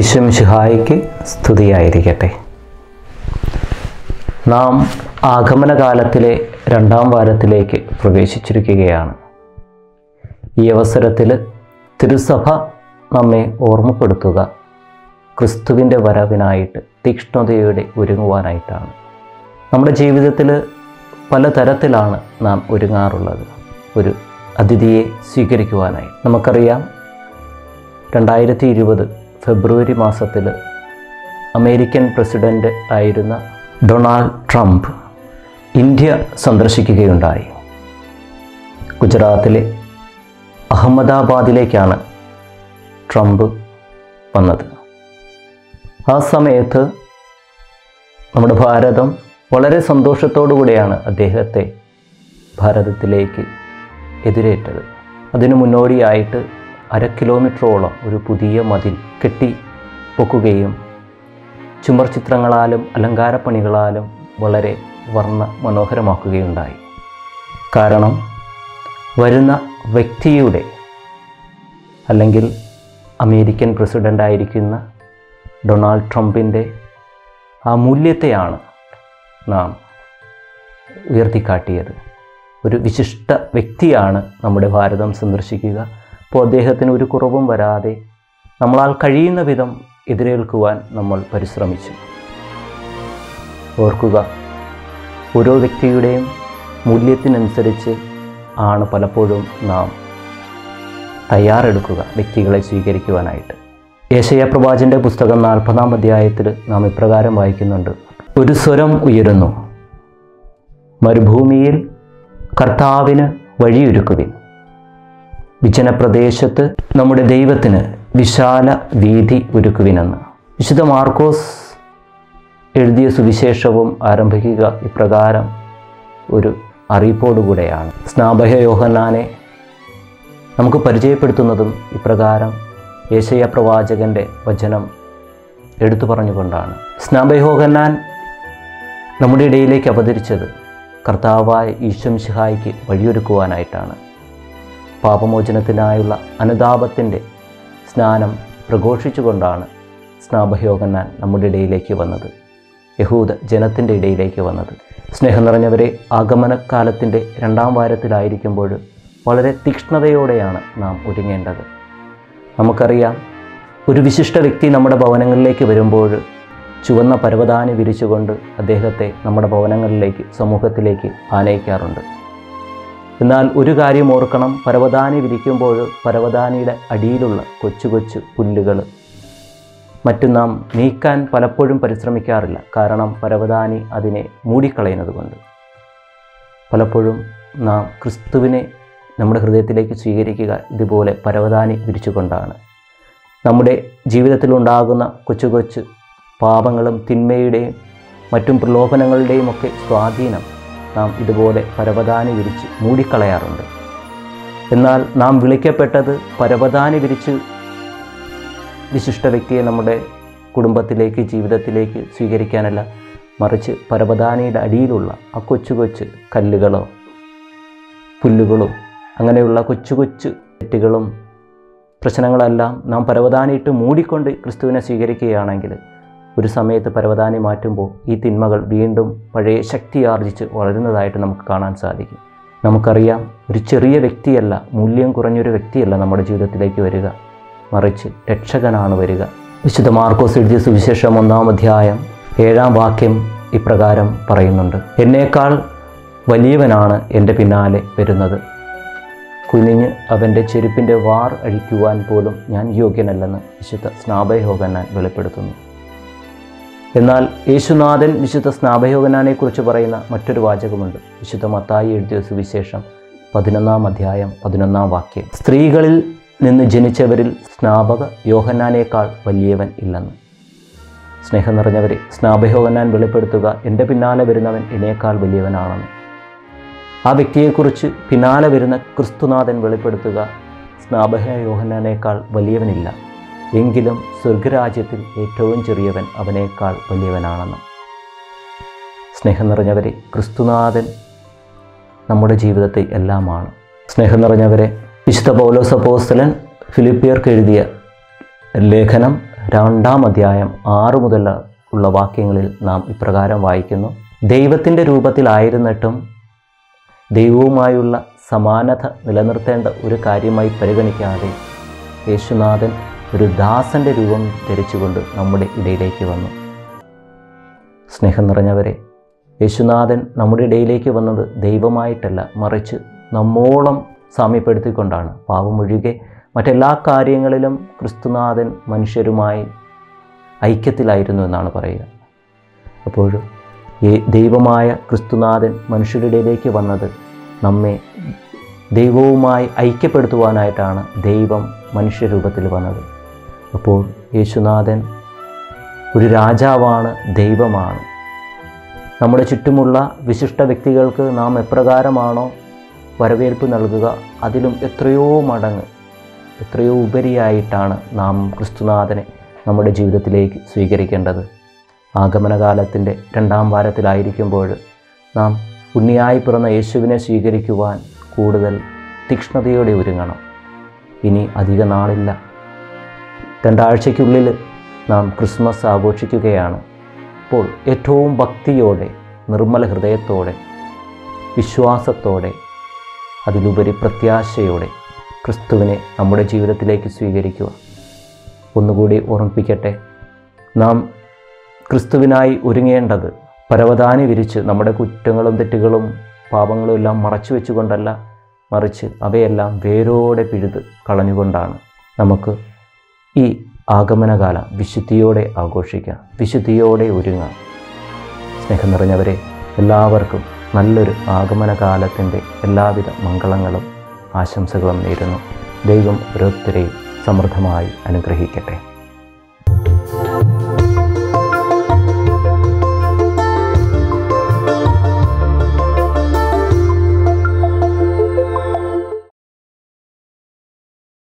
ഈശ്വം ഷിഹായിക്ക് സ്തുതിയായിരിക്കട്ടെ നാം ആഗമനകാലത്തിലെ രണ്ടാം വാരത്തിലേക്ക് പ്രവേശിച്ചിരിക്കുകയാണ് ഈ അവസരത്തിൽ തിരുസഭ നമ്മെ ഓർമ്മപ്പെടുത്തുക ക്രിസ്തുവിൻ്റെ വരവിനായിട്ട് തീക്ഷ്ണതയോടെ ഒരുങ്ങുവാനായിട്ടാണ് നമ്മുടെ ജീവിതത്തിൽ പലതരത്തിലാണ് നാം ഒരുങ്ങാറുള്ളത് ഒരു അതിഥിയെ സ്വീകരിക്കുവാനായി നമുക്കറിയാം രണ്ടായിരത്തി ഇരുപത് ഫെബ്രുവരി മാസത്തിൽ അമേരിക്കൻ പ്രസിഡൻ്റ് ആയിരുന്ന ഡൊണാൾഡ് ട്രംപ് ഇന്ത്യ സന്ദർശിക്കുകയുണ്ടായി ഗുജറാത്തിലെ അഹമ്മദാബാദിലേക്കാണ് ട്രംപ് വന്നത് ആ സമയത്ത് നമ്മുടെ ഭാരതം വളരെ സന്തോഷത്തോടു കൂടിയാണ് അദ്ദേഹത്തെ ഭാരതത്തിലേക്ക് എതിരേറ്റത് അതിനു മുന്നോടിയായിട്ട് അര കിലോമീറ്ററോളം ഒരു പുതിയ മതിൽ കെട്ടി പൊക്കുകയും ചുമർ ചിത്രങ്ങളാലും അലങ്കാരപ്പണികളാലും വളരെ വർണ്ണ മനോഹരമാക്കുകയുണ്ടായി കാരണം വരുന്ന വ്യക്തിയുടെ അല്ലെങ്കിൽ അമേരിക്കൻ പ്രസിഡൻ്റായിരിക്കുന്ന ഡൊണാൾഡ് ട്രംപിൻ്റെ ആ മൂല്യത്തെയാണ് നാം ഉയർത്തിക്കാട്ടിയത് ഒരു വിശിഷ്ട വ്യക്തിയാണ് നമ്മുടെ ഭാരതം സന്ദർശിക്കുക അപ്പോൾ അദ്ദേഹത്തിന് ഒരു കുറവും വരാതെ നമ്മളാൽ കഴിയുന്ന വിധം എതിരേൽക്കുവാൻ നമ്മൾ പരിശ്രമിച്ചു ഓർക്കുക ഓരോ വ്യക്തിയുടെയും മൂല്യത്തിനനുസരിച്ച് ആണ് പലപ്പോഴും നാം തയ്യാറെടുക്കുക വ്യക്തികളെ സ്വീകരിക്കുവാനായിട്ട് യേശയ പ്രവാചൻ്റെ പുസ്തകം നാൽപ്പതാം അധ്യായത്തിൽ നാം ഇപ്രകാരം വായിക്കുന്നുണ്ട് ഒരു സ്വരം ഉയരുന്നു മരുഭൂമിയിൽ കർത്താവിന് വഴിയൊരുക്കുവിൻ വിജനപ്രദേശത്ത് നമ്മുടെ ദൈവത്തിന് വിശാല വീതി ഒരുക്കുവിനെന്ന് വിശുദ്ധ മാർക്കോസ് എഴുതിയ സുവിശേഷവും ആരംഭിക്കുക ഇപ്രകാരം ഒരു അറിയിപ്പോടുകൂടെയാണ് സ്നാപക യോഹന്നാനെ നമുക്ക് പരിചയപ്പെടുത്തുന്നതും ഇപ്രകാരം യേശയ പ്രവാചകൻ്റെ വചനം എടുത്തു പറഞ്ഞുകൊണ്ടാണ് സ്നാപയോഹന്നാൻ നമ്മുടെ ഇടയിലേക്ക് അവതരിച്ചത് കർത്താവായ ഈശ്വം ശിഹായിക്ക് വഴിയൊരുക്കുവാനായിട്ടാണ് പാപമോചനത്തിനായുള്ള അനുതാപത്തിൻ്റെ സ്നാനം പ്രഘോഷിച്ചുകൊണ്ടാണ് സ്നാപയോഹന്നാൻ നമ്മുടെ ഇടയിലേക്ക് വന്നത് യഹൂദ ജനത്തിൻ്റെ ഇടയിലേക്ക് വന്നത് സ്നേഹം നിറഞ്ഞവരെ ആഗമനകാലത്തിൻ്റെ രണ്ടാം വാരത്തിലായിരിക്കുമ്പോൾ വളരെ തീക്ഷ്ണതയോടെയാണ് നാം ഒരുങ്ങേണ്ടത് നമുക്കറിയാം ഒരു വിശിഷ്ട വ്യക്തി നമ്മുടെ ഭവനങ്ങളിലേക്ക് വരുമ്പോൾ ചുവന്ന പരവതാനി വിരിച്ചുകൊണ്ട് അദ്ദേഹത്തെ നമ്മുടെ ഭവനങ്ങളിലേക്ക് സമൂഹത്തിലേക്ക് ആനയിക്കാറുണ്ട് എന്നാൽ ഒരു കാര്യം ഓർക്കണം പരവതാനി വിരിക്കുമ്പോൾ പരവതാനിയുടെ അടിയിലുള്ള കൊച്ചു കൊച്ചു പുല്ലുകൾ മറ്റും നാം നീക്കാൻ പലപ്പോഴും പരിശ്രമിക്കാറില്ല കാരണം പരവതാനി അതിനെ മൂടിക്കളയുന്നത് കൊണ്ട് പലപ്പോഴും നാം ക്രിസ്തുവിനെ നമ്മുടെ ഹൃദയത്തിലേക്ക് സ്വീകരിക്കുക ഇതുപോലെ പരവതാനി വിരിച്ചുകൊണ്ടാണ് നമ്മുടെ ജീവിതത്തിലുണ്ടാകുന്ന കൊച്ചു കൊച്ചു പാപങ്ങളും തിന്മയുടെയും മറ്റും പ്രലോഭനങ്ങളുടെയും ഒക്കെ സ്വാധീനം നാം ഇതുപോലെ പരവതാനി വിരിച്ച് മൂടിക്കളയാറുണ്ട് എന്നാൽ നാം വിളിക്കപ്പെട്ടത് പരവതാനി വിരിച്ച് വിശിഷ്ട വ്യക്തിയെ നമ്മുടെ കുടുംബത്തിലേക്ക് ജീവിതത്തിലേക്ക് സ്വീകരിക്കാനല്ല മറിച്ച് പരവതാനിയുടെ അടിയിലുള്ള ആ കൊച്ചു കൊച്ചു കല്ലുകളോ പുല്ലുകളും അങ്ങനെയുള്ള കൊച്ചു കൊച്ചു തെറ്റുകളും പ്രശ്നങ്ങളെല്ലാം നാം പരവതാനിയിട്ട് മൂടിക്കൊണ്ട് ക്രിസ്തുവിനെ സ്വീകരിക്കുകയാണെങ്കിൽ ഒരു സമയത്ത് പരവതാനി മാറ്റുമ്പോൾ ഈ തിന്മകൾ വീണ്ടും പഴയ ശക്തി ആർജിച്ച് വളരുന്നതായിട്ട് നമുക്ക് കാണാൻ സാധിക്കും നമുക്കറിയാം ഒരു ചെറിയ വ്യക്തിയല്ല മൂല്യം കുറഞ്ഞൊരു വ്യക്തിയല്ല നമ്മുടെ ജീവിതത്തിലേക്ക് വരിക മറിച്ച് രക്ഷകനാണ് വരിക വിശുദ്ധ മാർക്കോസ് എഴുതിയ സുവിശേഷം ഒന്നാം അധ്യായം ഏഴാം വാക്യം ഇപ്രകാരം പറയുന്നുണ്ട് എന്നേക്കാൾ വലിയവനാണ് എൻ്റെ പിന്നാലെ വരുന്നത് കുനിഞ്ഞ് അവൻ്റെ ചെരുപ്പിൻ്റെ വാർ അഴിക്കുവാൻ പോലും ഞാൻ യോഗ്യനല്ലെന്ന് വിശുദ്ധ സ്നാപയോഹന്നാൻ വെളിപ്പെടുത്തുന്നു എന്നാൽ യേശുനാഥൻ വിശുദ്ധ സ്നാപയോഹനാനെക്കുറിച്ച് പറയുന്ന മറ്റൊരു വാചകമുണ്ട് വിശുദ്ധ മത്തായി എഴുതിയ സുവിശേഷം പതിനൊന്നാം അധ്യായം പതിനൊന്നാം വാക്യം സ്ത്രീകളിൽ നിന്ന് ജനിച്ചവരിൽ സ്നാപക യോഹന്നാനേക്കാൾ വലിയവൻ ഇല്ലെന്ന് സ്നേഹം നിറഞ്ഞവരെ സ്നാപയോഹന്നാൻ വെളിപ്പെടുത്തുക എൻ്റെ പിന്നാലെ വരുന്നവൻ എന്നേക്കാൾ വലിയവനാണെന്ന് ആ വ്യക്തിയെക്കുറിച്ച് പിന്നാലെ വരുന്ന ക്രിസ്തുനാഥൻ വെളിപ്പെടുത്തുക സ്നാപക യോഹന്നാനേക്കാൾ വലിയവനില്ല എങ്കിലും സ്വർഗരാജ്യത്തിൽ ഏറ്റവും ചെറിയവൻ അവനേക്കാൾ വലിയവനാണെന്ന് സ്നേഹം നിറഞ്ഞവരെ ക്രിസ്തുനാഥൻ നമ്മുടെ ജീവിതത്തെ എല്ലാമാണ് സ്നേഹം നിറഞ്ഞവരെ വിശുദ്ധ പൗലോസ് അപ്പോസ്തലൻ ഫിലിപ്പിയർക്ക് എഴുതിയ ലേഖനം രണ്ടാം അധ്യായം ആറ് മുതൽ ഉള്ള വാക്യങ്ങളിൽ നാം ഇപ്രകാരം വായിക്കുന്നു ദൈവത്തിൻ്റെ രൂപത്തിലായിരുന്നിട്ടും ദൈവവുമായുള്ള സമാനത നിലനിർത്തേണ്ട ഒരു കാര്യമായി പരിഗണിക്കാതെ യേശുനാഥൻ ഒരു ദാസൻ്റെ രൂപം ധരിച്ചുകൊണ്ട് നമ്മുടെ ഇടയിലേക്ക് വന്നു സ്നേഹം നിറഞ്ഞവരെ യേശുനാഥൻ നമ്മുടെ ഇടയിലേക്ക് വന്നത് ദൈവമായിട്ടല്ല മറിച്ച് നമ്മോളം സാമ്യപ്പെടുത്തിക്കൊണ്ടാണ് പാവമൊഴികെ മറ്റെല്ലാ കാര്യങ്ങളിലും ക്രിസ്തുനാഥൻ മനുഷ്യരുമായി ഐക്യത്തിലായിരുന്നു എന്നാണ് പറയുക അപ്പോൾ ഈ ദൈവമായ ക്രിസ്തുനാഥൻ മനുഷ്യരുടെ ഇടയിലേക്ക് വന്നത് നമ്മെ ദൈവവുമായി ഐക്യപ്പെടുത്തുവാനായിട്ടാണ് ദൈവം മനുഷ്യരൂപത്തിൽ വന്നത് അപ്പോൾ യേശുനാഥൻ ഒരു രാജാവാണ് ദൈവമാണ് നമ്മുടെ ചുറ്റുമുള്ള വിശിഷ്ട വ്യക്തികൾക്ക് നാം എപ്രകാരമാണോ വരവേൽപ്പ് നൽകുക അതിലും എത്രയോ മടങ്ങ് എത്രയോ ഉപരിയായിട്ടാണ് നാം ക്രിസ്തുനാഥനെ നമ്മുടെ ജീവിതത്തിലേക്ക് സ്വീകരിക്കേണ്ടത് ആഗമനകാലത്തിൻ്റെ രണ്ടാം വാരത്തിലായിരിക്കുമ്പോൾ നാം ഉണ്ണിയായി പിറന്ന യേശുവിനെ സ്വീകരിക്കുവാൻ കൂടുതൽ തീക്ഷ്ണതയോടെ ഒരുങ്ങണം ഇനി അധിക നാളില്ല രണ്ടാഴ്ചയ്ക്കുള്ളിൽ നാം ക്രിസ്മസ് ആഘോഷിക്കുകയാണ് അപ്പോൾ ഏറ്റവും ഭക്തിയോടെ നിർമ്മല ഹൃദയത്തോടെ വിശ്വാസത്തോടെ അതിലുപരി പ്രത്യാശയോടെ ക്രിസ്തുവിനെ നമ്മുടെ ജീവിതത്തിലേക്ക് സ്വീകരിക്കുക ഒന്നുകൂടി ഓർമ്മിപ്പിക്കട്ടെ നാം ക്രിസ്തുവിനായി ഒരുങ്ങേണ്ടത് പരവതാനി വിരിച്ച് നമ്മുടെ കുറ്റങ്ങളും തെറ്റുകളും പാപങ്ങളും എല്ലാം മറച്ചു വെച്ചുകൊണ്ടല്ല മറിച്ച് അവയെല്ലാം വേരോടെ പിഴുത് കളഞ്ഞുകൊണ്ടാണ് നമുക്ക് ഈ ആഗമനകാലം വിശുദ്ധിയോടെ ആഘോഷിക്കാം വിശുദ്ധിയോടെ ഒരുങ്ങാം സ്നേഹം നിറഞ്ഞവരെ എല്ലാവർക്കും നല്ലൊരു ആഗമനകാലത്തിൻ്റെ എല്ലാവിധ മംഗളങ്ങളും ആശംസകളും നേരുന്നു ദൈവം ഓരോരുത്തരെയും സമൃദ്ധമായി അനുഗ്രഹിക്കട്ടെ